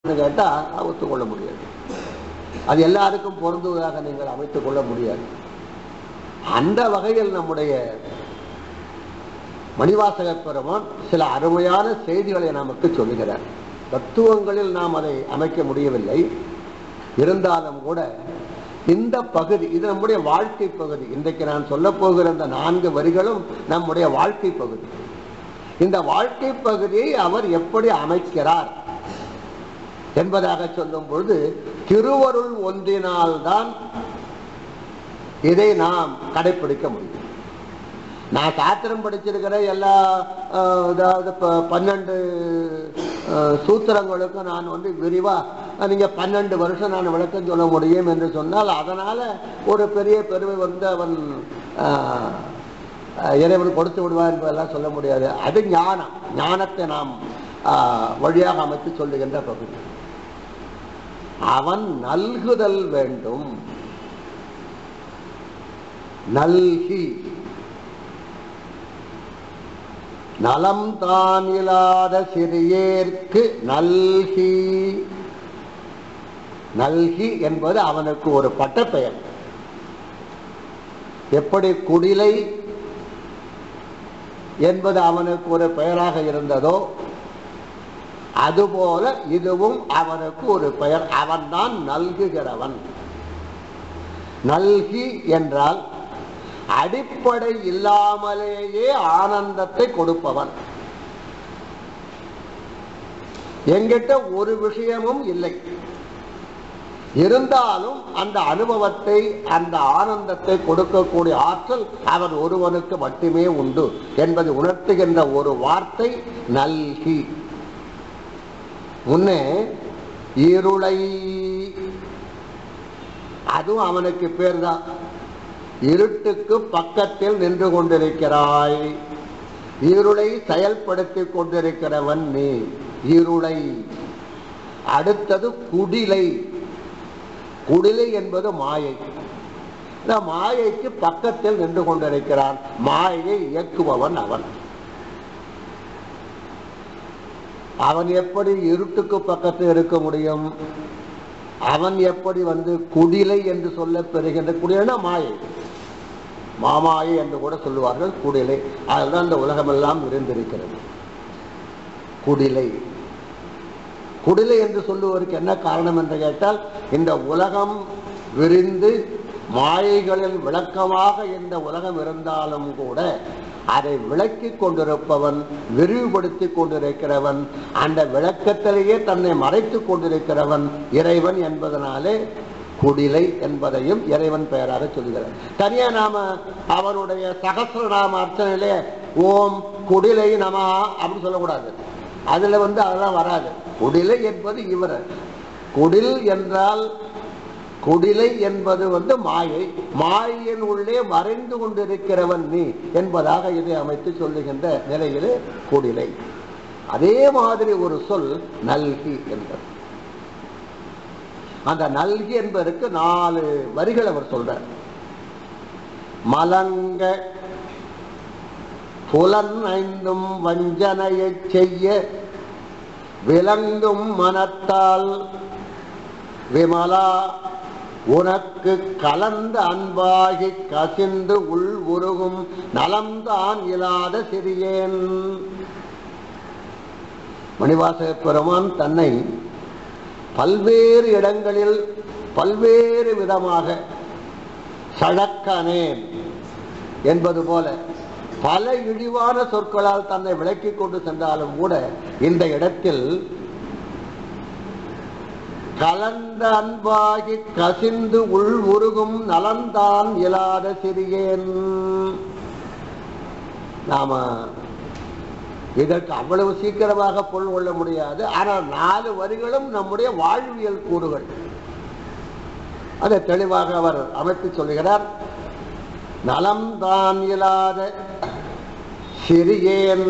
கேட்டா ஒத்துக்கொள்ள முடியாது அது எல்லாருக்கும் பொருந்துவதாக நீங்கள் அமைத்துக் கொள்ள முடியாது அந்த வகையில் நம்முடைய மணிவாசக பெருமான் சில அருமையான செய்திகளை நமக்கு சொல்லுகிறார் தத்துவங்களில் நாம் அதை அமைக்க முடியவில்லை இருந்தாலும் கூட இந்த பகுதி இது நம்முடைய வாழ்க்கை பகுதி இன்றைக்கு நான் சொல்ல போகிற இந்த நான்கு வரிகளும் நம்முடைய வாழ்க்கை பகுதி இந்த வாழ்க்கை பகுதியை அவர் எப்படி அமைக்கிறார் என்பதாக சொல்லும் பொழுது திருவருள் ஒன்றினால்தான் இதை நாம் கடைபிடிக்க முடியும் நான் சாத்திரம் படிச்சிருக்கிற எல்லா அஹ், அதாவது ப- பன்னெண்டு அஹ், சூத்திரங்களுக்கும் நான் வந்து விரிவா அஹ், நீங்க பன்னெண்டு வருஷம் நான் விளக்கம் சொல்ல முடியும் என்று சொன்னால் அதனால ஒரு பெரிய பெருமை வந்து அவன் அஹ், அஹ், இறைவன் கொடுத்து விடுவான் என்பதெல்லாம் சொல்ல முடியாது அது ஞானம் ஞானத்தை நாம் அஹ், வழியாக அமைத்து சொல்லுகின்ற பகுதி அவன் நல்குதல் வேண்டும் நல்கி நலம் தான் இல்லாத சிறியேற்கு நல்கி நல்கி என்பது அவனுக்கு ஒரு பட்டப்பெயர் எப்படி குடிலை என்பது அவனுக்கு ஒரு பெயராக இருந்ததோ அதுபோல இதுவும் அவனுக்கு ஒரு பெயர் அவன்தான் நல்குகிறவன் நல்கி என்றால் அடிப்படை இல்லாமலேயே ஆனந்தத்தை கொடுப்பவன் என்கிட்ட ஒரு விஷயமும் இல்லை இருந்தாலும் அந்த அனுபவத்தை அந்த ஆனந்தத்தை கொடுக்கக்கூடிய ஆற்றல் அவன் ஒருவனுக்கு மட்டுமே உண்டு என்பதை உணர்த்துகின்ற ஒரு வார்த்தை நல்கி முன்னே இருளை அதுவும் அவனுக்கு பேர் தான் இருட்டுக்கு பக்கத்தில் நின்று கொண்டிருக்கிறாய் இருளை செயல்படுத்திக் கொண்டிருக்கிறவன் நீ இருளை அடுத்தது குடிலை குடிலை என்பது மாயை இந்த மாயைக்கு பக்கத்தில் நின்று கொண்டிருக்கிறான் மாயையை இயக்குபவன் அவன் அவன் எப்படி இருட்டுக்கு பக்கத்தில் இருக்க முடியும் அவன் எப்படி வந்து குடிலை என்று சொல்ல பெறுகின்ற குடிலைனா மாயை மாமாயை என்று கூட சொல்லுவார்கள் குடிலை அதுதான் இந்த உலகமெல்லாம் இருந்திருக்கிறது குடிலை குடிலை என்று சொல்லுவதற்கு என்ன காரணம் என்று கேட்டால் இந்த உலகம் விரிந்து மாயைகளில் விளக்கமாக இந்த உலகம் இருந்தாலும் கூட அதை விளக்கிக் கொண்டிருப்பவன் விரிவுபடுத்திக் கொண்டிருக்கிறவன் அந்த விளக்கத்திலேயே தன்னை மறைத்துக் கொண்டிருக்கிறவன் இறைவன் என்பதனாலே குடிலை என்பதையும் இறைவன் பெயராக சொல்கிறார் தனியா நாம அவனுடைய சகசிரநாம அர்ச்சனையிலே ஓம் குடிலை நமஹா அப்படின்னு சொல்லக்கூடாது அதுல வந்து அதெல்லாம் வராது குடிலை என்பது இவர் குடில் என்றால் குடிலை என்பது வந்து மாயை மாயையின் உள்ளே மறைந்து கொண்டிருக்கிறவன் நீ என்பதாக இதை அமைத்து சொல்லுகின்ற நிலையிலே குடிலை அதே மாதிரி ஒரு சொல் நல்கி என்பது அந்த நல்கி என்பதற்கு நாலு வரிகள் அவர் சொல்றார் மலங்க புலன் ஐந்தும் வஞ்சனையைச் செய்ய விளங்கும் மனத்தால் விமலா உனக்கு கலந்த அன்பாகி கசிந்து உள் உருகும் நலம்தான் இல்லாத சிறியேன் மணிவாசக பெருமான் தன்னை பல்வேறு இடங்களில் பல்வேறு விதமாக சழக்கனேன் என்பது போல பல இழிவான சொற்களால் தன்னை விளக்கிக் கொண்டு சென்றாலும் கூட இந்த இடத்தில் கலந்த அன்பாகி கசிந்து உள் உருகும் நலந்தான் இயலாத சிறியேன் நாம இதற்கு அவ்வளவு சீக்கிரமாக பொருள் கொள்ள முடியாது ஆனால் நாலு வரிகளும் நம்முடைய வாழ்வியல் கூறுகள் அதை தெளிவாக அவர் அமைத்து சொல்லுகிறார் நலம் தான் இயலாத சிறியேன்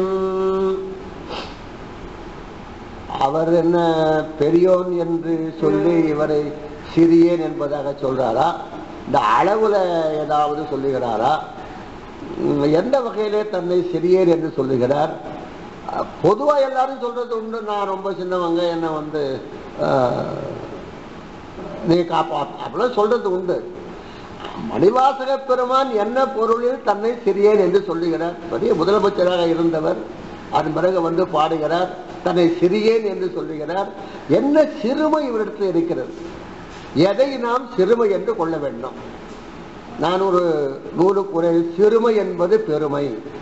அவர் என்ன பெரியோன் என்று சொல்லி இவரை சிறியேன் என்பதாக சொல்றாரா இந்த அளவுல ஏதாவது சொல்லுகிறாரா உம், எந்த வகையிலே தன்னை சிறியேன் என்று சொல்லுகிறார் அஹ், பொதுவா எல்லாரும் சொல்றது உண்டு நான் ரொம்ப சின்னவங்க என்ன வந்து ஆஹ், நீ காப்பாற்ற அப்படிலாம் சொல்றது உண்டு மணிவாசக பெருமான் என்ன பொருளில் தன்னை சிறியேன் என்று சொல்லுகிறார் பெரிய முதலமைச்சராக இருந்தவர் அதன் பிறகு வந்து பாடுகிறார் தன்னை சிறியேன் என்று சொல்லுகிறார் என்ன சிறுமை இவரிடத்தில் இருக்கிறது எதை நாம் சிறுமை என்று கொள்ள வேண்டும் நான் ஒரு நூலுக்கு ஒரு சிறுமை என்பது பெருமை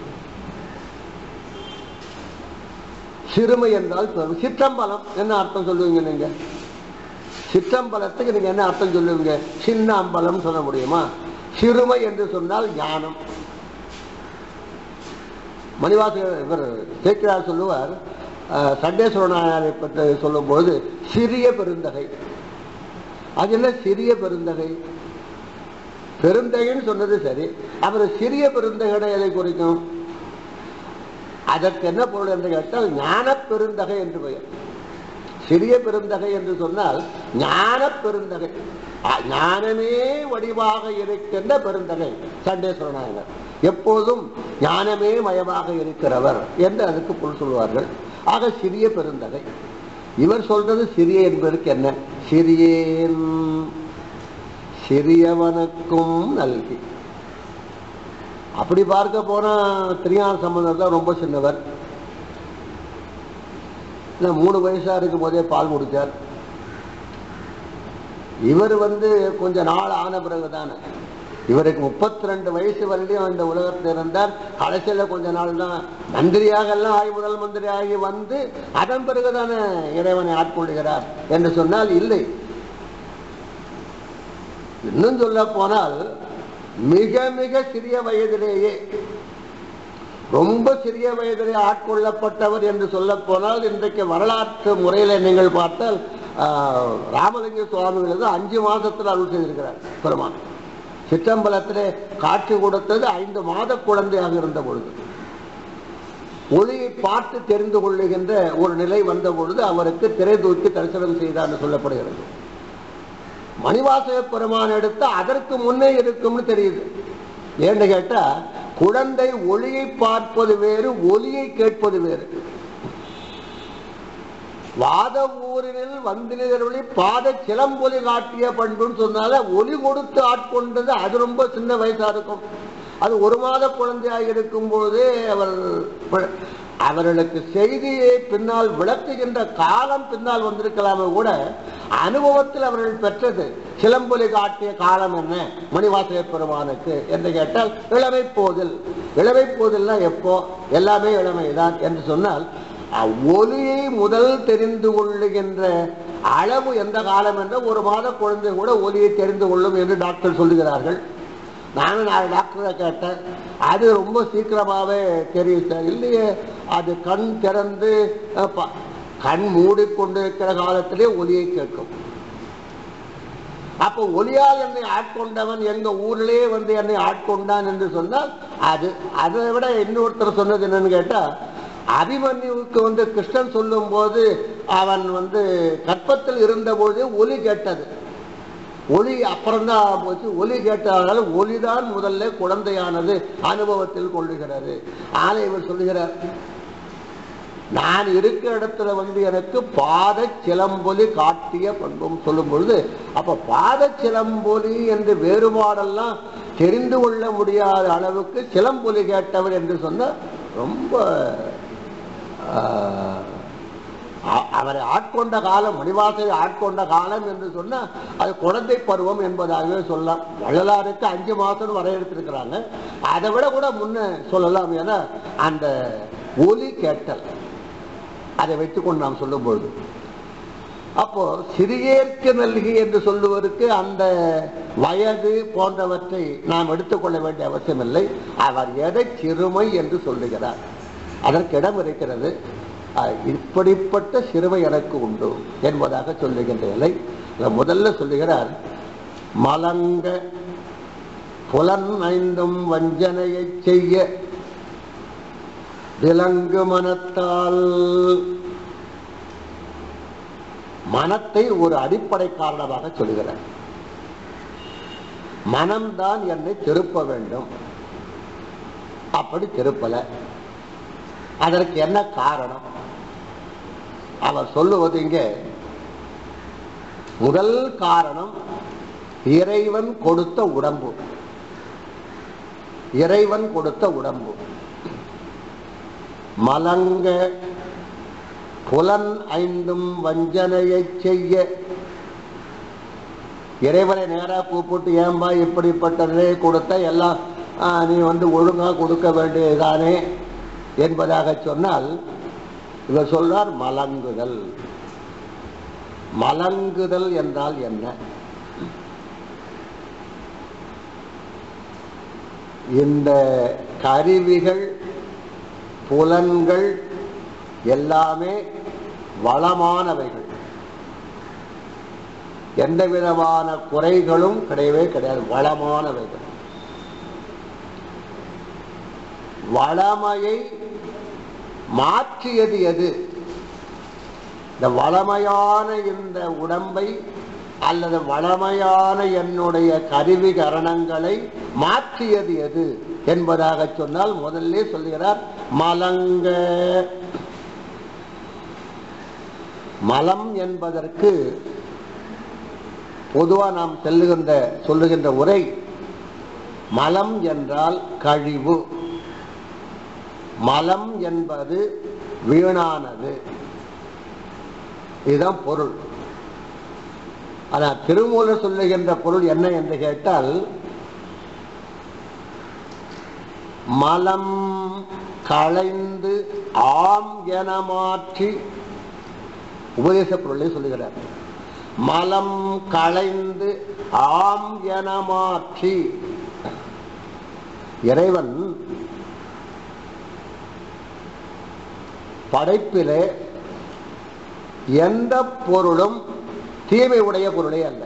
சிறுமை என்றால் பெருமை சிற்றம்பலம் என்ன அர்த்தம் சொல்லுவீங்க நீங்க சிற்றம்பலத்துக்கு நீங்க என்ன அர்த்தம் சொல்லுவீங்க சின்ன அம்பலம் சொல்ல முடியுமா சிறுமை என்று சொன்னால் ஞானம் மணிவாசகர் இவர் சேக்கிரார் சொல்லுவார் அஹ், சண்டேஸ்வரனாரை பற்றி சொல்லும்போது சிறிய பெருந்தகை அது என்ன சிறிய பெருந்தகை பெருந்தகைன்னு சொன்னது சரி அவர் சிறிய பெருந்தகை எதை குறிக்கும் அதற்கு என்ன பொருள் என்று கேட்டால் ஞான பெருந்தகை என்று பெயர் சிறிய பெருந்தகை என்று சொன்னால் ஞான பெருந்தகை அ- ஞானமே வடிவாக இருக்கின்ற பெருந்தகை சண்டேஸ்வரநாயகர் எப்போதும் ஞானமே மயமாக இருக்கிறவர் என்று அதுக்கு பொருள் சொல்வார்கள் ஆக சிறிய பெருந்தகை இவர் சொல்றது சிறிய என்பதற்கு என்ன சிறியேன் சிறியவனுக்கும் நல்கி அப்படி பார்க்க போனா திருஞான சம்பந்தர் தான் ரொம்ப சின்னவர் இல்ல, மூணு வயசா இருக்கும் போதே பால் குடிச்சார் இவர் வந்து கொஞ்ச நாள் ஆன பிறகுதானே இவருக்கு முப்பத்தி ரெண்டு வயசு வரையிலும் இந்த உலகத்தில் இருந்தார் கடைசியில கொஞ்ச நாள் தான் மந்திரியாக எல்லாம் ஆகி முதல் மந்திரி ஆகி வந்து அதன் பிறகுதானே இறைவனை ஆட்கொள்கிறார் என்று சொன்னால் இல்லை இன்னும் சொல்ல போனால் மிக மிக சிறிய வயதிலேயே ரொம்ப சிறிய வயதிலே ஆட்கொள்ளப்பட்டவர் என்று சொல்ல போனால் இன்றைக்கு வரலாற்று முறையில நீங்கள் பார்த்தால் ஆஹ், ராமலிங்க சுவாமிகளுக்கு அஞ்சு மாசத்துல அருள் செய்திருக்கிறார் பெருமான் சிற்றம்பலத்திலே காட்சி கொடுத்தது ஐந்து மாத குழந்தையாக இருந்த பொழுது ஒளியை பார்த்து தெரிந்து கொள்ளுகின்ற ஒரு நிலை வந்த பொழுது அவருக்கு திரை தூக்கி தரிசனம் செய்தார் என்று சொல்லப்படுகிறது மணிவாசக பெருமான் எடுத்து அதற்கு முன்னே இருக்கும்னு தெரியுது ஏன்னு கேட்டா குழந்தை ஒளியை பார்ப்பது வேறு ஒலியை கேட்பது வேறு வாத ஊரினில் வந்தினொளி பாத சிலம்பொலி காட்டிய பண்புன்னு சொன்னால ஒலி கொடுத்து ஆட்கொண்டது அது ரொம்ப சின்ன வயசா இருக்கும் அது ஒரு மாத குழந்தையாக இருக்கும் போதே அவர் ப- அவர்களுக்கு செய்தியை பின்னால் விளக்குகின்ற காலம் பின்னால் வந்திருக்கலாமே கூட அனுபவத்தில் அவர்கள் பெற்றது சிலம்பொலி காட்டிய காலம் என்ன மணிவாசக பெருமானுக்கு என்று கேட்டால் இளமை போதில் இளமை போதில்னா எப்போ எல்லாமே இளமைதான் என்று சொன்னால் அஹ், ஒலியை முதல் தெரிந்து கொள்ளுகின்ற அளவு எந்த காலம் என்ற ஒரு மாத குழந்தை கூட ஒலியை தெரிந்து கொள்ளும் என்று டாக்டர் சொல்லுகிறார்கள் நானும் நாலு டாக்டரை கேட்டேன் அது ரொம்ப சீக்கிரமாவே தெரியும் சார் இல்லையே அது கண் திறந்து அஹ், ப- கண் மூடிக்கொண்டிருக்கிற காலத்திலே ஒலியை கேட்கும் அப்போ ஒலியால் என்னை ஆட்கொண்டவன் எங்க ஊரிலே வந்து என்னை ஆட்கொண்டான் என்று சொன்னால் அது அதை விட இன்னொருத்தர் சொன்னது என்னன்னு கேட்டா அபிமன்யுவுக்கு வந்து கிருஷ்ணன் சொல்லும் போது அவன் வந்து கற்பத்தில் இருந்தபோது ஒலி கேட்டது ஒலி அப்புறம்தான் போச்சு ஒலி கேட்டதால் ஒலிதான் முதல்ல குழந்தையானது அனுபவத்தில் கொள்ளுகிறது ஆனா இவர் சொல்லுகிறார் நான் இருக்கிற இடத்துல வந்து எனக்கு பாத சிலம்பொலி காட்டிய பண்பும் சொல்லும் பொழுது அப்ப பாத சிலம்பொலி என்று வேறுபாடெல்லாம் தெரிந்து கொள்ள முடியாத அளவுக்கு சிலம்பொலி கேட்டவர் என்று சொன்ன ரொம்ப ஆஹ், அ- அவரை ஆட்கொண்ட காலம் மணிவாசை ஆட்கொண்ட காலம் என்று சொன்னா அது குழந்தை பருவம் என்பதாகவே சொல்லலாம் வள்ளலாருக்கு அஞ்சு மாசம் வரையறுத்திருக்கிறாங்க அதை விட கூட முன்ன சொல்லலாம் என அந்த ஒலி கேட்டல் அதை வைத்துக்கொண்டு நாம் சொல்லும்பொழுது அப்போ சிறியேற்கு நல்கி என்று சொல்லுவதற்கு அந்த வயது போன்றவற்றை நாம் எடுத்துக்கொள்ள வேண்டிய அவசியமில்லை அவர் எதை சிறுமை என்று சொல்லுகிறார் அதற்கு இடம் இருக்கிறது அஹ், இப்படிப்பட்ட சிறுமை எனக்கு உண்டு என்பதாக சொல்லுகின்ற நிலை இதை முதல்ல சொல்லுகிறார் மலங்க புலன் ஐந்தும் வஞ்சனையை செய்ய விலங்கு மனத்தால் மனத்தை ஒரு அடிப்படை காரணமாக சொல்கிறார் மனம்தான் என்னை திருப்ப வேண்டும் அப்படி திருப்பல அதற்கு என்ன காரணம் அவர் சொல்லுவது இங்கே முதல் காரணம் இறைவன் கொடுத்த உடம்பு இறைவன் கொடுத்த உடம்பு மலங்க புலன் ஐந்தும் வஞ்சனையை செய்ய இறைவனை நேரா கூப்பிட்டு ஏன்பா இப்படிப்பட்டதே கொடுத்த எல்லாம் ஆ, நீ வந்து ஒழுங்கா கொடுக்க வேண்டியதுதானே என்பதாக சொன்னால் இவர் சொல்றார் மலங்குதல் மலங்குதல் என்றால் என்ன இந்த கருவிகள் புலன்கள் எல்லாமே வளமானவைகள் எந்த விதமான குறைகளும் கிடையவே கிடையாது வளமானவைகள் வளமையை மாற்றியது எது இந்த வளமையான இந்த உடம்பை அல்லது வளமையான என்னுடைய கருவி கரணங்களை மாற்றியது எது என்பதாக சொன்னால் முதல்ல சொல்லுகிறார் மலங்க மலம் என்பதற்கு பொதுவா நாம் செல்லுகின்ற சொல்லுகின்ற உரை மலம் என்றால் கழிவு மலம் என்பது வீணானது இதுதான் பொருள் ஆனா திருமூலர் சொல்லுகின்ற பொருள் என்ன என்று கேட்டால் மலம் களைந்து ஆம் என மாற்றி உபதேச பொருளை சொல்லுகிறார் மலம் களைந்து ஆம் என மாற்றி இறைவன் படைப்பிலே எந்த பொருளும் தீமை உடைய பொருளே அல்ல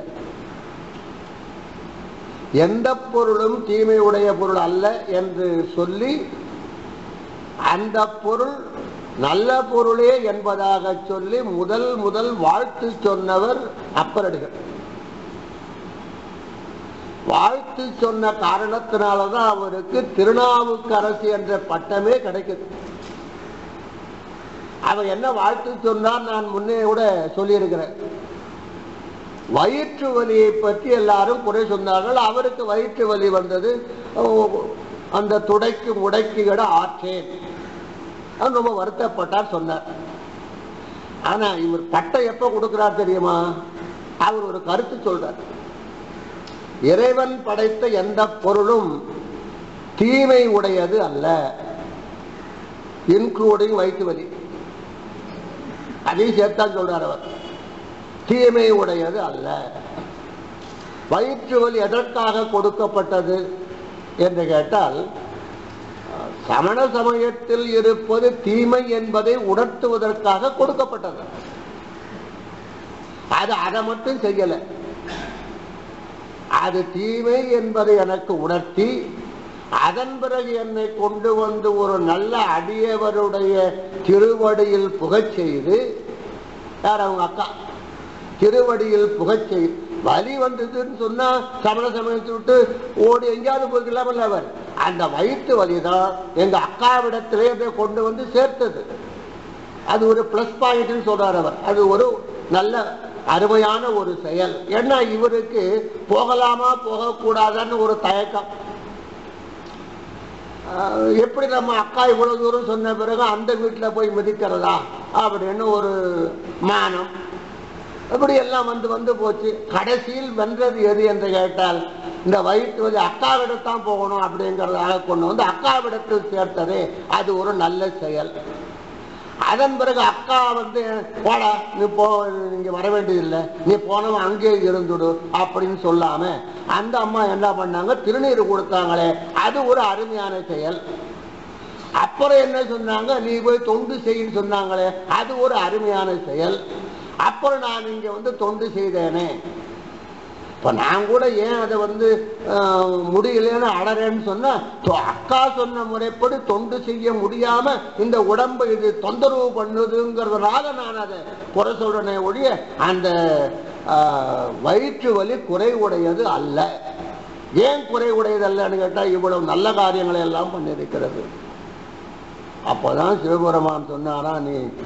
எந்த பொருளும் தீமை உடைய பொருள் அல்ல என்று சொல்லி அந்த பொருள் நல்ல பொருளே என்பதாக சொல்லி முதல் முதல் வாழ்த்து சொன்னவர் அப்பரடிகள் வாழ்த்து சொன்ன காரணத்தினாலதான் அவருக்கு திருநாவுக்கரசு என்ற பட்டமே கிடைக்குது அவர் என்ன வாழ்த்து சொன்னார் நான் முன்னே கூட சொல்லியிருக்கிறேன் வயிற்று வலியை பற்றி எல்லாரும் குறை சொன்னார்கள் அவருக்கு வயிற்று வலி வந்தது ஓ, அந்த துடைக்கு முடைக்கு இட ஆற்றேன் அவர் ரொம்ப வருத்தப்பட்டார் சொன்னார் ஆனா இவர் பட்டை எப்ப கொடுக்கிறார் தெரியுமா அவர் ஒரு கருத்து சொல்றார் இறைவன் படைத்த எந்த பொருளும் தீமை உடையது அல்ல இன்க்ளூடிங் வயிற்று வலி அதையும் சேர்த்தான் சொல்றார் அவர் தீமை உடையது அல்ல வயிற்று வலி எதற்காக கொடுக்கப்பட்டது என்று கேட்டால் சமண சமயத்தில் இருப்பது தீமை என்பதை உணர்த்துவதற்காக கொடுக்கப்பட்டது அது அதை மட்டும் செய்யல அது தீமை என்பதை எனக்கு உணர்த்தி அதன் பிறகு என்னை கொண்டு வந்து ஒரு நல்ல அடியவருடைய திருவடியில் புகச் செய்து யார் அவங்க அக்கா திருவடியில் புகச் செய்து வலி வந்ததுன்னு சொன்னா சமண சமயத்தை விட்டு ஓடி எங்கேயாவது போய்க்கலாமல்ல அவர் அந்த வயிற்று வலிதான் எங்க அக்காவிடத்திலே அதை கொண்டு வந்து சேர்த்தது அது ஒரு பிளஸ் பாயிண்ட்னு சொல்றார் அவர் அது ஒரு நல்ல அருமையான ஒரு செயல் ஏன்னா இவருக்கு போகலாமா போகக்கூடாதான்னு ஒரு தயக்கம் ஆஹ் எப்படி நம்ம அக்கா இவ்வளவு தூரம் சொன்ன பிறகு அந்த வீட்டுல போய் மிதிக்கிறதா அப்படின்னு ஒரு மானம் இப்படி எல்லாம் வந்து வந்து போச்சு கடைசியில் வென்றது எது என்று கேட்டால் இந்த வயிற்று வலி அக்காவிடத்தான் போகணும் அப்படிங்கிறதாக கொண்டு வந்து அக்காவிடத்தில் சேர்த்ததே அது ஒரு நல்ல செயல் அதன் பிறகு அக்கா வந்து போடா நீ போ நீங்க வர வேண்டியதில்லை நீ போனவன் அங்கேயே இருந்துடு அப்படின்னு சொல்லாம அந்த அம்மா என்ன பண்ணாங்க திருநீர் கொடுத்தாங்களே அது ஒரு அருமையான செயல் அப்புறம் என்ன சொன்னாங்க நீ போய் தொண்டு செய்யின்னு சொன்னாங்களே அது ஒரு அருமையான செயல் அப்புறம் நான் இங்க வந்து தொண்டு செய்தேனே இப்ப நான் கூட ஏன் அதை வந்து ஆஹ், முடியலன்னு அடறேன்னு சொன்னா தொ- அக்கா சொன்ன முறைப்படி தொண்டு செய்ய முடியாம இந்த உடம்பை இது தொந்தரவு பண்ணுதுங்கிறதுனால நான் அதை குறை சொல்றேனே ஒழிய அந்த ஆஹ், வயிற்று வலி குறைவுடையது அல்ல ஏன் குறைவுடையது அல்லன்னு கேட்டா இவ்வளவு நல்ல காரியங்களை எல்லாம் பண்ணியிருக்கிறது அப்பதான் சிவபெருமான் சொன்னாரா நீ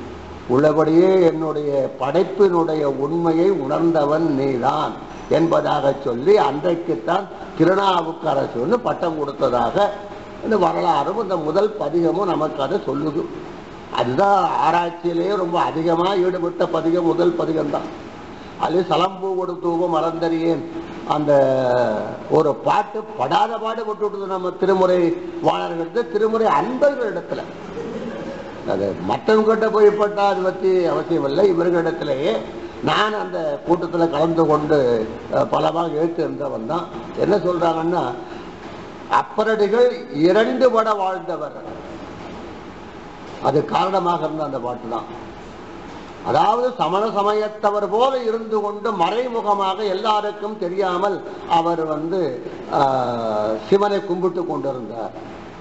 உள்ளபடியே என்னுடைய படைப்பினுடைய உண்மையை உணர்ந்தவன் நீதான் என்பதாக சொல்லி அன்றைக்குத்தான் திருநாவுக்கரசுன்னு பட்டம் கொடுத்ததாக இந்த வரலாறும் இந்த முதல் பதிகமும் நமக்கு அதை சொல்லுது அதுதான் ஆராய்ச்சியிலேயே ரொம்ப அதிகமாக ஈடுபட்ட பதிகம் முதல் பதிகம் தான் அது சலம்பூ கொடுத்தூவ மறந்தறியேன் அந்த ஒரு பாட்டு படாத பாடு விட்டுவிட்டது நம்ம திருமுறை வாணர்களிடத்துல திருமுறை அன்பர்களிடத்துல அது மற்றவங்கிட்ட போய் பட்டா அது பற்றி அவசியம் இல்லை இவர்களிடத்திலேயே நான் அந்த கூட்டத்தில் கலந்து கொண்டு அஹ், பலமாக எழுத்து இருந்தவன் தான் என்ன சொல்றாங்கன்னா அப்பரடிகள் இரண்டு பட வாழ்ந்தவர் அது காரணமாக இருந்த அந்த பாட்டு தான் அதாவது சமண சமயத்தவர் போல இருந்து கொண்டு மறைமுகமாக எல்லாருக்கும் தெரியாமல் அவர் வந்து ஆஹ், சிவனை கும்பிட்டு கொண்டிருந்தார்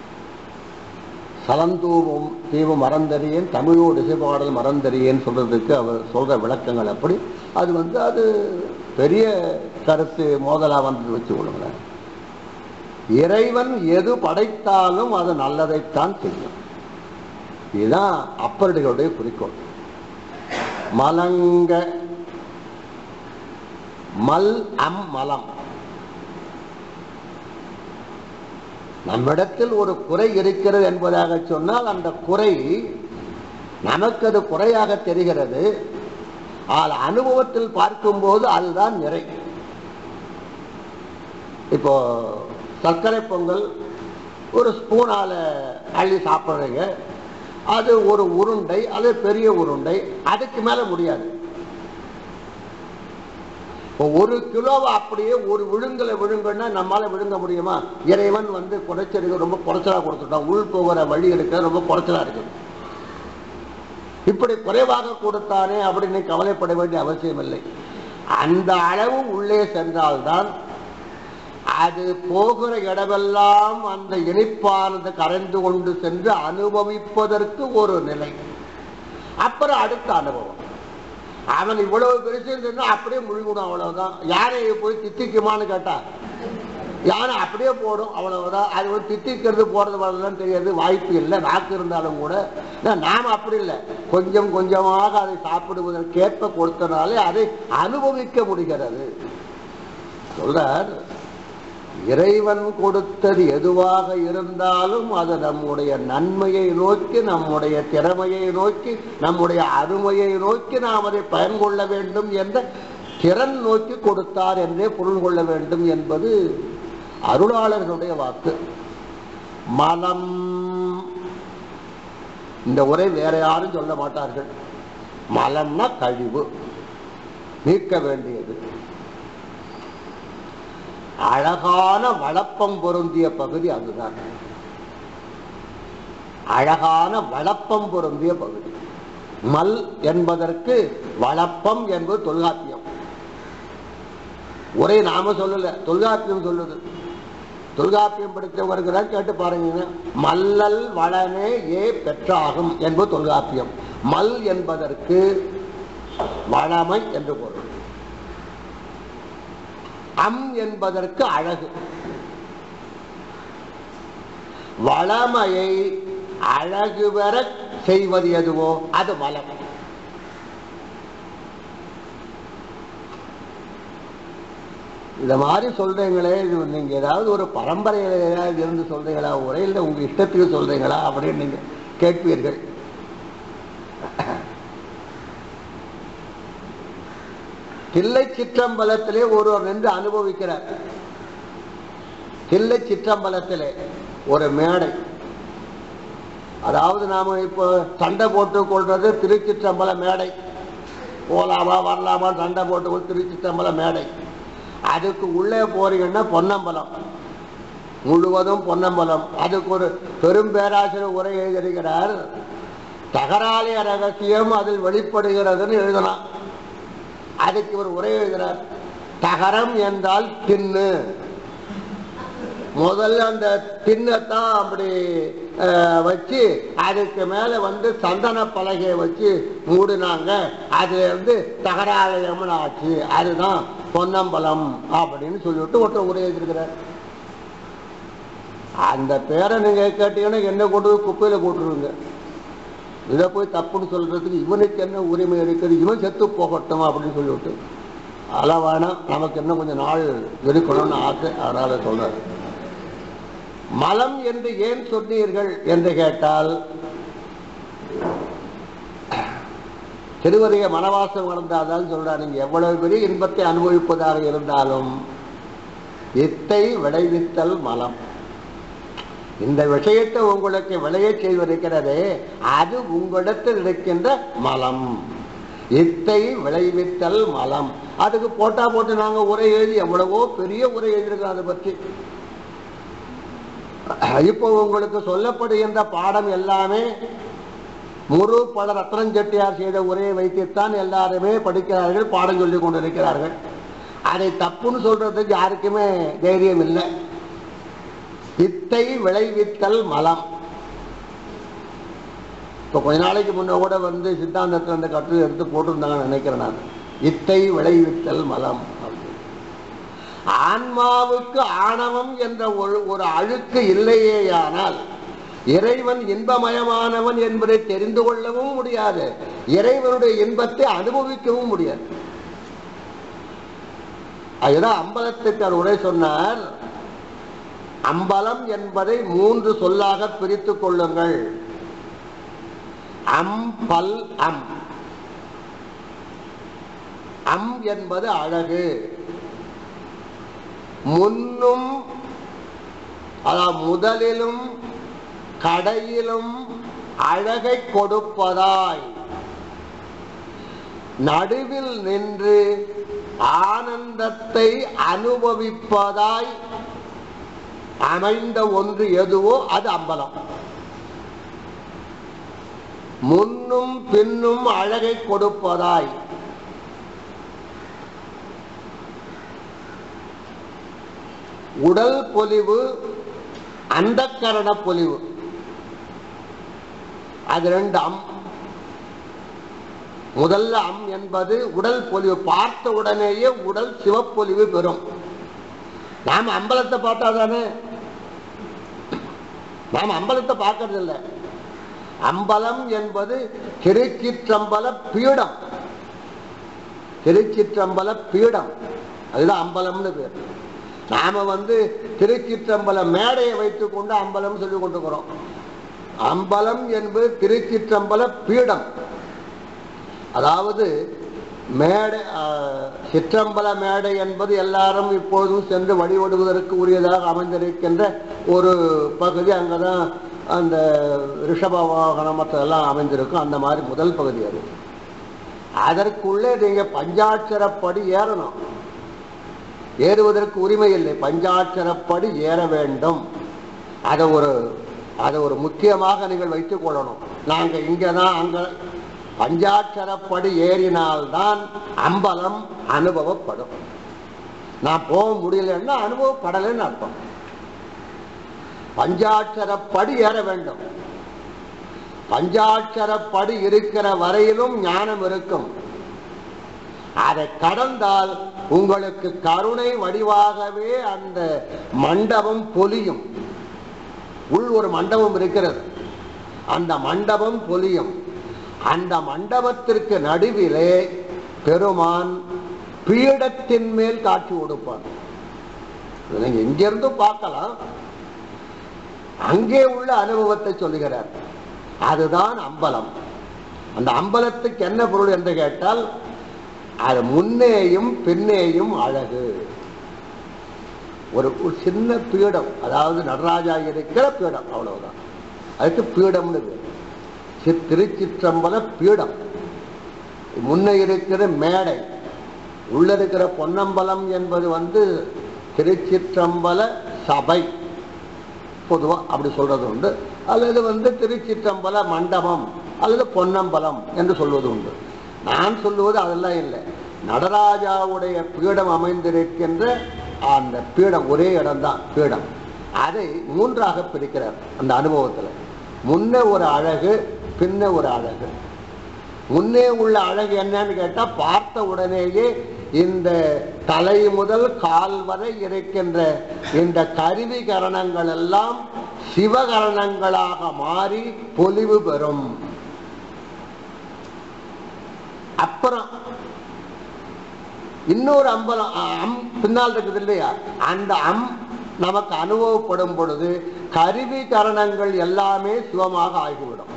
சலந்தூவும் தீவு மறந்தறியேன் தமிழோடு இசைப்பாடல் மறந்தறியேன் சொல்றதுக்கு அவர் சொல்ற விளக்கங்கள் அப்படி அது வந்து அது பெரிய கருத்து மோதலா வந்து வச்சு கொள்ளுங்களேன் இறைவன் எது படைத்தாலும் அது நல்லதைத்தான் செய்யும் இதுதான் அப்பரடிகளுடைய குறிக்கோள் மலங்க மல் அம் மலம் நம்மிடத்தில் ஒரு குறை இருக்கிறது என்பதாக சொன்னால் அந்த குறை நமக்கு அது குறையாக தெரிகிறது ஆனால் அனுபவத்தில் பார்க்கும்போது அதுதான் நிறை இப்போ சர்க்கரை பொங்கல் ஒரு ஸ்பூனால அள்ளி சாப்பிட்றீங்க அது ஒரு உருண்டை அது பெரிய உருண்டை அதுக்கு மேல முடியாது இப்போ ஒரு கிலோவை அப்படியே ஒரு விழுங்கல விழுங்கன்னா நம்மால விழுங்க முடியுமா இறைவன் வந்து குறைச்சலுக்கு ரொம்ப குறைச்சலா கொடுத்துட்டான் உள் போகிற வழி இருக்க ரொம்ப குறைச்சலா இருக்குது இப்படி குறைவாக கொடுத்தானே அப்படின்னு கவலைப்பட வேண்டிய அவசியம் இல்லை அந்த அளவு உள்ளே சென்றால்தான் அது போகிற இடமெல்லாம் அந்த இனிப்பானது கரைந்து கொண்டு சென்று அனுபவிப்பதற்கு ஒரு நிலை அப்புறம் அடுத்த அனுபவம் அவன் இவ்வளவு பெருசு சொன்னா அப்படியே முழுங்கணும் அவ்வளவுதான் யானையை போய் தித்திக்குமான்னு கேட்டா யானை அப்படியே போடும் அவ்வளவுதான் அது வந்து தித்திக்கிறது போறது வரலாம் தெரியாது வாய்ப்பு இல்லை நாக்கு இருந்தாலும் கூட ஆனா, நாம் அப்படி இல்லை கொஞ்சம் கொஞ்சமாக அதை சாப்பிடுவதற்கேற்ப கொடுத்தனாலே அதை அனுபவிக்க முடிகிறது சொல்றார் இறைவன் கொடுத்தது எதுவாக இருந்தாலும் அது நம்முடைய நன்மையை நோக்கி நம்முடைய திறமையை நோக்கி நம்முடைய அருமையை நோக்கி நாம் அதை பயன் கொள்ள வேண்டும் என்ற திறன் நோக்கி கொடுத்தார் என்றே பொருள் கொள்ள வேண்டும் என்பது அருளாளர்களுடைய வாக்கு மலம் இந்த உரை வேற யாரும் சொல்ல மாட்டார்கள் மலம்னா கழிவு நீக்க வேண்டியது அழகான வளப்பம் பொருந்திய பகுதி அதுதான் அழகான வளப்பம் பொருந்திய பகுதி மல் என்பதற்கு வளப்பம் என்பது தொல்காப்பியம் ஒரே நாம சொல்லல தொல்காப்பியம் சொல்லுது தொல்காப்பியம் படித்தவர்கள் தான் கேட்டு பாருங்க மல்லல் வளனே ஏ பெற்றாகும் என்பது தொல்காப்பியம் மல் என்பதற்கு வளமை என்று பொருள் அம் என்பதற்கு அழகு வளமையை அழகு பெற செய்வது எதுவோ அது மலம் இத மாதிரி சொல்றீங்களே இது நீங்க ஏதாவது ஒரு பரம்பரையில ஏதாவது இருந்து சொல்றீங்களா உரையில் உங்க இஷ்டத்துக்கு சொல்றீங்களா அப்படின்னு நீங்க கேட்பீர்கள் தில்லை சிற்றம்பலத்திலே ஒருவர் நின்று அனுபவிக்கிறார் தில்லை சிற்றம்பலத்திலே ஒரு மேடை அதாவது நாம இப்போ சண்டை போட்டுக் கொள்றது திருச்சிற்றம்பல மேடை போலாமா வரலாமா சண்டை போட்டு திருச்சிற்றம்பல மேடை அதுக்கு உள்ளே போறீங்கன்னா பொன்னம்பலம் முழுவதும் பொன்னம்பலம் அதுக்கு ஒரு பெரும் பேராசிரியர் உரை எழுதியிருக்கிறார் தகராலய ரகசியம் அதில் வெளிப்படுகிறதுன்னு எழுதலாம் அதுக்கு ஒரு உரை எழுதுறார் தகரம் என்றால் தின்னு முதல்ல அந்த தின்னத்தான் அப்படி அஹ், வச்சு அதுக்கு மேல வந்து சந்தன பலகையை வச்சு மூடினாங்க அதுல இருந்து தகராலயம்னு ஆச்சு அதுதான் பொன்னம்பலம் அப்படின்னு சொல்லிவிட்டு ஒருத்தர் உரை எழுதியிருக்கிறார் அந்த பேரை நீங்க கேட்டீங்கன்னா என்ன கொண்டு போய் குப்பையில போட்டுருவீங்க இதை போய் தப்புன்னு சொல்றதுக்கு இவனுக்கு என்ன உரிமை இருக்குது இவன் செத்து போகட்டும் அப்படின்னு சொல்லிவிட்டு அளவான நமக்கு இன்னும் கொஞ்சம் நாள் இருக்கணும்னு ஆசை அதனால சொல்றாரு மலம் என்று ஏன் சொன்னீர்கள் என்று கேட்டால் திருவதிக மனவாசம் வளர்ந்தாதான் சொல்றார் நீங்க எவ்வளவு பெரிய இன்பத்தை அனுபவிப்பதாக இருந்தாலும் இத்தை விளைவித்தல் மலம் இந்த விஷயத்தை உங்களுக்கு விளைய செய்திருக்கிறதே அது உங்களிடத்தில் இருக்கின்ற மலம் இத்தை விளைவித்தல் மலம் அதுக்கு போட்டா போட்டு நாங்க உரை எழுதி எவ்வளவோ பெரிய உரை எழுதியிருக்கோம் அதை பற்றி இப்போ உங்களுக்கு சொல்லப்படுகின்ற பாடம் எல்லாமே முரு பல ரத்னம் செட்டியார் செய்த உரையை வைத்துத்தான் எல்லாருமே படிக்கிறார்கள் பாடம் சொல்லி கொண்டிருக்கிறார்கள் அதை தப்புன்னு சொல்றதுக்கு யாருக்குமே தைரியம் இல்லை இத்தை விளைவித்தல் மலம் இப்போ கொஞ்ச நாளைக்கு முன்ன கூட வந்து சித்தாந்தத்தில் அந்த கட்டுரை எடுத்து போட்டிருந்தாங்கன்னு நினைக்கிறேன் நான் இத்தை விளைவித்தல் மலம் அப்படின்னு. ஆன்மாவுக்கு ஆணவம் என்ற ஒரு ஒரு அழுக்கு இல்லையேயானால் இறைவன் இன்பமயமானவன் என்பதை தெரிந்து கொள்ளவும் முடியாது இறைவனுடைய இன்பத்தை அனுபவிக்கவும் முடியாது அதுதான் அம்பலத்துக்கு அவர் உரை சொன்னார் அம்பலம் என்பதை மூன்று சொல்லாக பிரித்துக் கொள்ளுங்கள் அம் பல் அம் அம் என்பது அழகு முன்னும் அதாவது முதலிலும் கடையிலும் அழகை கொடுப்பதாய் நடுவில் நின்று ஆனந்தத்தை அனுபவிப்பதாய் அமைந்த ஒன்று எதுவோ அது அம்பலம் முன்னும் பின்னும் அழகை கொடுப்பதாய் உடல் பொலிவு அந்தக்கரண பொலிவு அது ரெண்டு அம் முதல்ல அம் என்பது உடல் பொலிவு பார்த்த உடனேயே உடல் சிவப்பொலிவு பெறும் நாம் அம்பலத்தை பார்த்தா தானே நாம் அம்பலத்தை பார்க்கறது இல்லை அம்பலம் என்பது திருச்சிற்றம்பல பீடம் திருச்சிற்றம்பல பீடம் அதுதான் அம்பலம்னு பேர் நாம வந்து திருச்சிற்றம்பல மேடையை வைத்துக் கொண்டு அம்பலம் சொல்லி கொண்டிருக்கிறோம் அம்பலம் என்பது திருச்சிற்றம்பல பீடம் அதாவது மேடை ஆஹ், சிற்றம்பல மேடை என்பது எல்லாரும் இப்பொழுதும் சென்று வழிபடுவதற்கு உரியதாக அமைந்திருக்கின்ற ஒரு பகுதி அங்கதான் அந்த ரிஷப வாகனம் மற்றதெல்லாம் அமைந்திருக்கும் அந்த மாதிரி முதல் பகுதி அது அதற்குள்ளே நீங்க பஞ்சாட்சரப்படி ஏறணும் ஏறுவதற்கு உரிமை இல்லை பஞ்சாட்சரப்படி ஏற வேண்டும் அதை ஒரு அதை ஒரு முக்கியமாக நீங்கள் வைத்துக் கொள்ளணும் நாங்க இங்கதான் அங்க பஞ்சாட்சரப்படி ஏறினால்தான் அம்பலம் அனுபவப்படும் நான் போக முடியலன்னா அனுபவப்படலைன்னு அர்த்தம் பஞ்சாட்சரப்படி ஏற வேண்டும் பஞ்சாட்சரப்படி இருக்கிற வரையிலும் ஞானம் இருக்கும் அதை கடந்தால் உங்களுக்கு கருணை வடிவாகவே அந்த மண்டபம் பொலியும் உள் ஒரு மண்டபம் இருக்கிறது அந்த மண்டபம் பொலியும் அந்த மண்டபத்திற்கு நடுவிலே பெருமான் பீடத்தின் மேல் காட்சி கொடுப்பான் இதை நீங்க எங்கிருந்து பார்க்கலாம் அங்கே உள்ள அனுபவத்தை சொல்லுகிறார் அதுதான் அம்பலம் அந்த அம்பலத்துக்கு என்ன பொருள் என்று கேட்டால் அது முன்னேயும் பின்னேயும் அழகு ஒரு ஒரு சின்ன பீடம் அதாவது நடராஜா இருக்கிற பீடம் அவ்வளவுதான் அதுக்கு பீடம்னு பேர் சி- திருச்சிற்றம்பல பீடம் முன்ன இருக்கிற மேடை உள்ள இருக்கிற பொன்னம்பலம் என்பது வந்து திருச்சிற்றம்பல சபை பொதுவா அப்படி சொல்றது உண்டு அல்லது வந்து திருச்சிற்றம்பல மண்டபம் அல்லது பொன்னம்பலம் என்று சொல்வது உண்டு நான் சொல்லுவது அதெல்லாம் இல்லை நடராஜாவுடைய பீடம் அமைந்திருக்கின்ற அந்த பீடம் ஒரே இடம்தான் பீடம் அதை மூன்றாக பிரிக்கிறார் அந்த அனுபவத்துல முன்ன ஒரு அழகு பின்ன ஒரு அழகு முன்னே உள்ள அழகு என்னன்னு கேட்டா பார்த்த உடனேயே இந்த தலை முதல் கால் வரை இருக்கின்ற இந்த கருவி கரணங்கள் எல்லாம் சிவகரணங்களாக மாறி பொலிவு பெறும் அப்புறம் இன்னொரு அம்பலம் அ, அம் பின்னால் இருக்குது இல்லையா அந்த அம் நமக்கு அனுபவப்படும் பொழுது கருவி கரணங்கள் எல்லாமே சிவமாக ஆகிவிடும்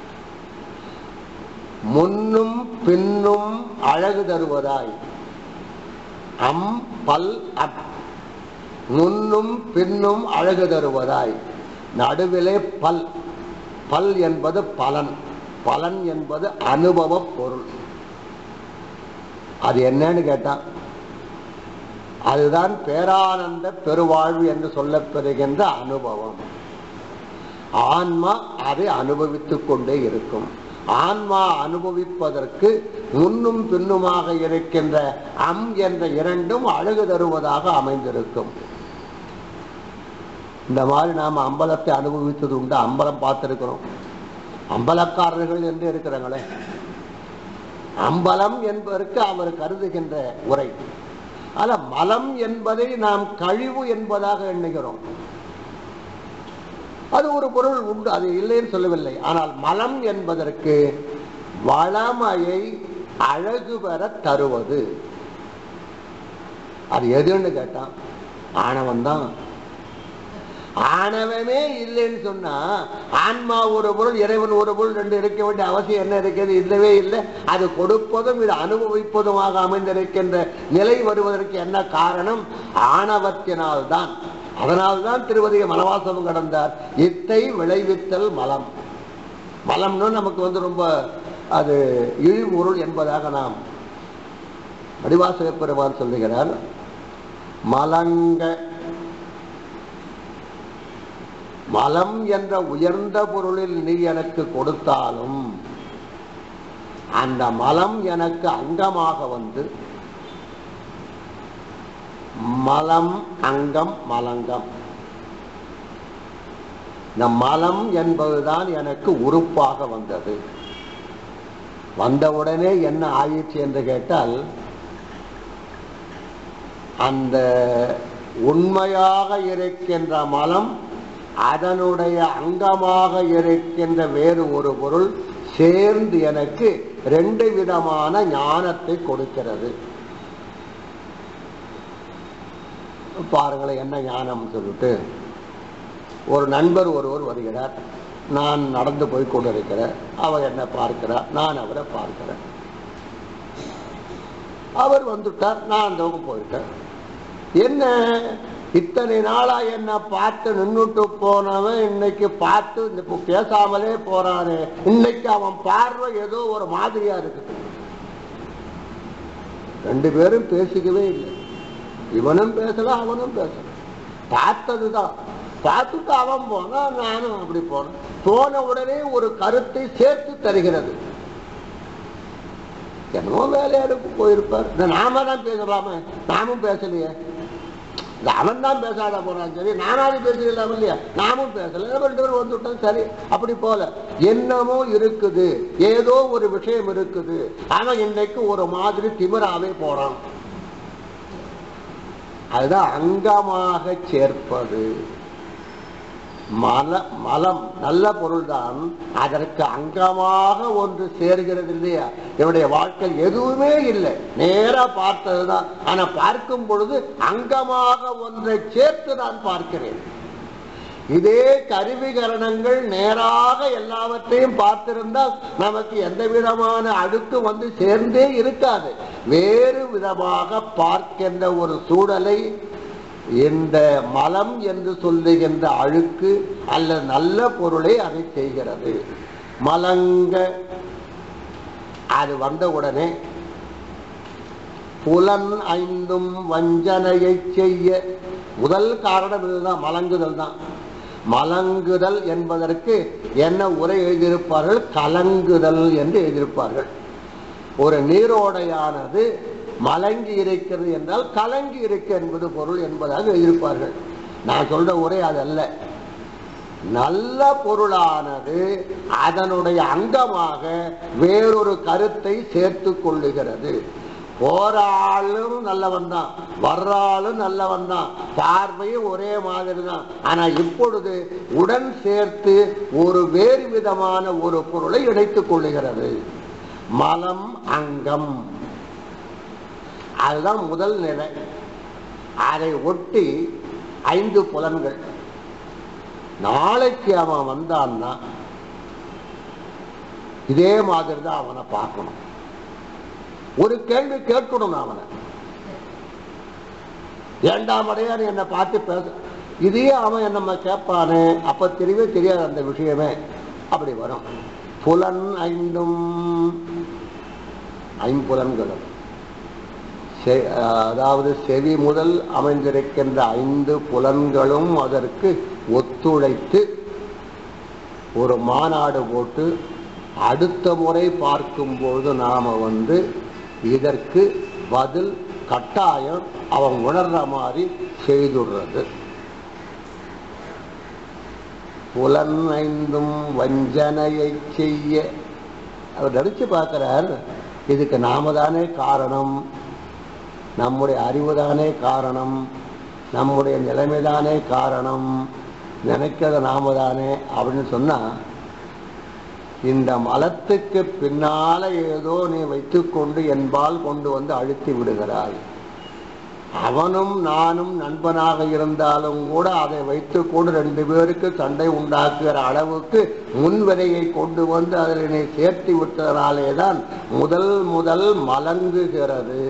முன்னும் பின்னும் அழகு தருவதாய் அம் பல் அப் முன்னும் பின்னும் அழகு தருவதாய் நடுவிலே பல் பல் என்பது பலன் பலன் என்பது அனுபவ பொருள் அது என்னன்னு கேட்டா அதுதான் பேரானந்த பெருவாழ்வு என்று சொல்லப்பெறுகின்ற அனுபவம் ஆன்மா அதை அனுபவித்துக் கொண்டே இருக்கும் ஆன்மா அனுபவிப்பதற்கு முன்னும் பின்னுமாக இருக்கின்ற அம் என்ற இரண்டும் அழகு தருவதாக அமைந்திருக்கும் இந்த மாதிரி நாம் அம்பலத்தை அனுபவித்தது உண்டு அம்பலம் பார்த்திருக்கிறோம் அம்பலக்காரர்கள் என்று இருக்கிறாங்களே அம்பலம் என்பதற்கு அவர் கருதுகின்ற உரை ஆனா மலம் என்பதை நாம் கழிவு என்பதாக எண்ணுகிறோம் அது ஒரு பொருள் உண்டு அது இல்லைன்னு சொல்லவில்லை ஆனால் மலம் என்பதற்கு வளமையை அழகு பெற தருவது அது எதுன்னு கேட்டான் ஆணவம் தான் ஆணவமே இல்லைன்னு சொன்னா ஆன்மா ஒரு பொருள் இறைவன் ஒரு பொருள் ரெண்டு இருக்க வேண்டிய அவசியம் என்ன இருக்கிறது இல்லவே இல்லை அது கொடுப்பதும் இது அனுபவிப்பதுமாக அமைந்திருக்கின்ற நிலை வருவதற்கு என்ன காரணம் ஆணவத்தினால்தான் அதனால்தான் திருவதிக மனவாசம் கடந்தார் இத்தை விளைவித்தல் மலம் மலம்னு நமக்கு வந்து ரொம்ப அது இழிவுருள் என்பதாக நாம் வடிவாசக பெருமான் சொல்லுகிறார் மலங்க மலம் என்ற உயர்ந்த பொருளில் நீ எனக்கு கொடுத்தாலும் அந்த மலம் எனக்கு அங்கமாக வந்து மலம் அங்கம் மலங்கம் இந்த மலம் என்பதுதான் எனக்கு உறுப்பாக வந்தது வந்தவுடனே என்ன ஆயிற்று என்று கேட்டால் அந்த உண்மையாக இருக்கின்ற மலம் அதனுடைய அங்கமாக இருக்கின்ற வேறு ஒரு பொருள் சேர்ந்து எனக்கு ரெண்டு விதமான ஞானத்தை கொடுக்கிறது பாருங்களேன் என்ன ஞானம் சொல்லிட்டு ஒரு நண்பர் ஒருவர் வருகிறார் நான் நடந்து போய் கொண்டிருக்கிறேன் அவர் என்ன பார்க்கிறார் நான் அவரை பார்க்கிறேன் அவர் வந்துட்டார் நான் அந்த பக்கம் போயிட்டேன் என்ன இத்தனை நாளா என்ன பார்த்து நின்னுட்டு போனவன் இன்னைக்கு பார்த்து இந்த இப்ப பேசாமலே போறானே இன்னைக்கு அவன் பார்வை ஏதோ ஒரு மாதிரியா இருக்குது ரெண்டு பேரும் பேசிக்கவே இல்லை இவனும் பேசல அவனும் பேசல பார்த்ததுதான் பார்த்துட்டு அவன் போனா நானும் அப்படி போனேன் போன உடனே ஒரு கருத்தை சேர்த்து தருகிறது என்னமோ வேலையாருக்கு போயிருப்பார் இந்த நாம தான் பேசலாமே நாமும் பேசலையே இந்த அவன் தான் பேசாத போறான் சரி நானாவது பேசலாம் இல்லையா நாமும் பேசல ரெண்டு பேரும் வந்துட்டோம் சரி அப்படி போல என்னமோ இருக்குது ஏதோ ஒரு விஷயம் இருக்குது அவன் இன்னைக்கு ஒரு மாதிரி திமிராவே போறான் அதுதான் அங்கமாக சேர்ப்பது மல மலம் நல்ல பொருள்தான் அதற்கு அங்கமாக ஒன்று சேர்கிறது இல்லையா என்னுடைய வாழ்க்கை எதுவுமே இல்லை நேரா பார்த்ததுதான் ஆனா பார்க்கும் பொழுது அங்கமாக ஒன்றை சேர்த்து நான் பார்க்கிறேன் இதே கருவிகரணங்கள் நேராக எல்லாவற்றையும் பார்த்திருந்தால் நமக்கு எந்த விதமான அடுக்கு வந்து சேர்ந்தே இருக்காது வேறு விதமாக பார்க்கின்ற ஒரு சூழலை இந்த மலம் என்று சொல்லுகின்ற அழுக்கு அல்லது நல்ல பொருளை அதை செய்கிறது மலங்க அது வந்தவுடனே புலன் ஐந்தும் வஞ்சனையை செய்ய முதல் காரணம் இதுதான் மலங்குதல் தான் மலங்குதல் என்பதற்கு என்ன உரை எழுதியிருப்பார்கள் கலங்குதல் என்று எழுதியிருப்பார்கள் ஒரு நீரோடையானது மலங்கி இருக்கிறது என்றால் கலங்கி இருக்கு என்பது பொருள் என்பதாக எழுதியிருப்பார்கள் நான் சொல்ற உரை அதல்ல நல்ல பொருளானது அதனுடைய அங்கமாக வேறொரு கருத்தை சேர்த்து கொள்ளுகிறது போற ஆளும் நல்லவன் தான் வர்ற ஆளும் நல்லவன் தான் பார்வையும் ஒரே மாதிரி தான் ஆனா இப்பொழுது உடன் சேர்த்து ஒரு வேறு விதமான ஒரு பொருளை இணைத்துக் கொள்ளுகிறது மலம் அங்கம் அதுதான் முதல் நிலை அதை ஒட்டி ஐந்து புலன்கள் நாளைக்கு அவன் வந்தான்னா இதே மாதிரி தான் அவனை பார்க்கணும் ஒரு கேள்வி கேட்கணும் அவனை ஏண்டாம் அடையாறு என்னை பார்த்து பேச இதே அவன் நம்ம கேட்பானே அப்ப தெரியவே தெரியாது அந்த விஷயமே அப்படி வரும் புலன் ஐந்தும் ஐம்புலன்களும் செ- அதாவது செவி முதல் அமைந்திருக்கின்ற ஐந்து புலன்களும் அதற்கு ஒத்துழைத்து ஒரு மாநாடு போட்டு அடுத்த முறை பார்க்கும்போது நாம வந்து இதற்கு பதில் கட்டாயம் அவன் உணர்ற மாதிரி செய்துடுறது புலன் ஐந்தும் வஞ்சனையை செய்ய அவர் நடிச்சு பார்க்கிறார் இதுக்கு நாம தானே காரணம் நம்முடைய அறிவு தானே காரணம் நம்முடைய நிலைமைதானே காரணம் நினைக்கிறது நாம தானே அப்படின்னு சொன்னா இந்த மலத்துக்கு பின்னால ஏதோ நீ வைத்துக்கொண்டு என்பால் கொண்டு வந்து அழுத்தி விடுகிறாய் அவனும் நானும் நண்பனாக இருந்தாலும் கூட அதை வைத்துக்கொண்டு ரெண்டு பேருக்கு சண்டை உண்டாக்குகிற அளவுக்கு முன்வினையை கொண்டு வந்து அதில் நீ சேர்த்து விட்டதனாலே தான் முதல் முதல் மலங்குகிறது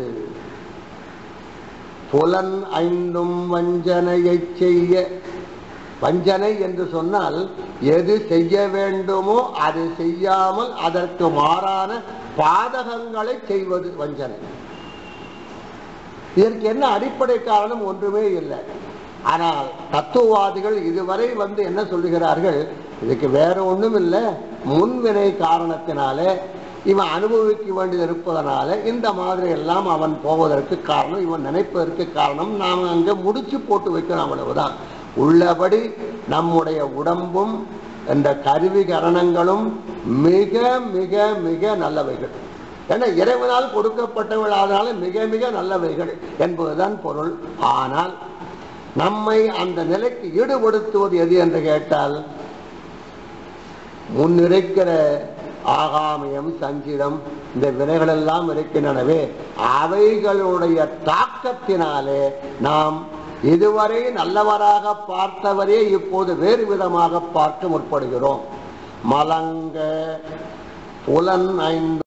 புலன் ஐந்தும் வஞ்சனையை செய்ய வஞ்சனை என்று சொன்னால் எது செய்ய வேண்டுமோ அது செய்யாமல் அதற்கு மாறான பாதகங்களை செய்வது வஞ்சனை இதற்கு என்ன அடிப்படை காரணம் ஒன்றுமே இல்லை ஆனால் தத்துவவாதிகள் இதுவரை வந்து என்ன சொல்லுகிறார்கள் இதுக்கு வேற ஒண்ணும் இல்லை முன்வினை காரணத்தினாலே இவன் அனுபவிக்க வேண்டியது இருப்பதனால இந்த மாதிரி எல்லாம் அவன் போவதற்கு காரணம் இவன் நினைப்பதற்கு காரணம் நாம் அங்க முடிச்சு போட்டு வைக்கணும் அவ்வளவுதான் உள்ளபடி நம்முடைய உடம்பும் இந்த கருவி கரணங்களும் மிக மிக மிக நல்லவைகள் ஏன்னா இறைவனால் கொடுக்கப்பட்டவள் அதனால மிக மிக நல்லவைகள் என்பதுதான் பொருள் ஆனால் நம்மை அந்த நிலைக்கு ஈடுபடுத்துவது எது என்று கேட்டால் முன்னிருக்கிற ஆகாமியம் சஞ்சிதம் இந்த வினைகள் எல்லாம் இருக்கின்றனவே அவைகளுடைய தாக்கத்தினாலே நாம் இதுவரை நல்லவராக பார்த்தவரே இப்போது வேறு விதமாக பார்க்க முற்படுகிறோம் மலங்க புலன் ஐந்து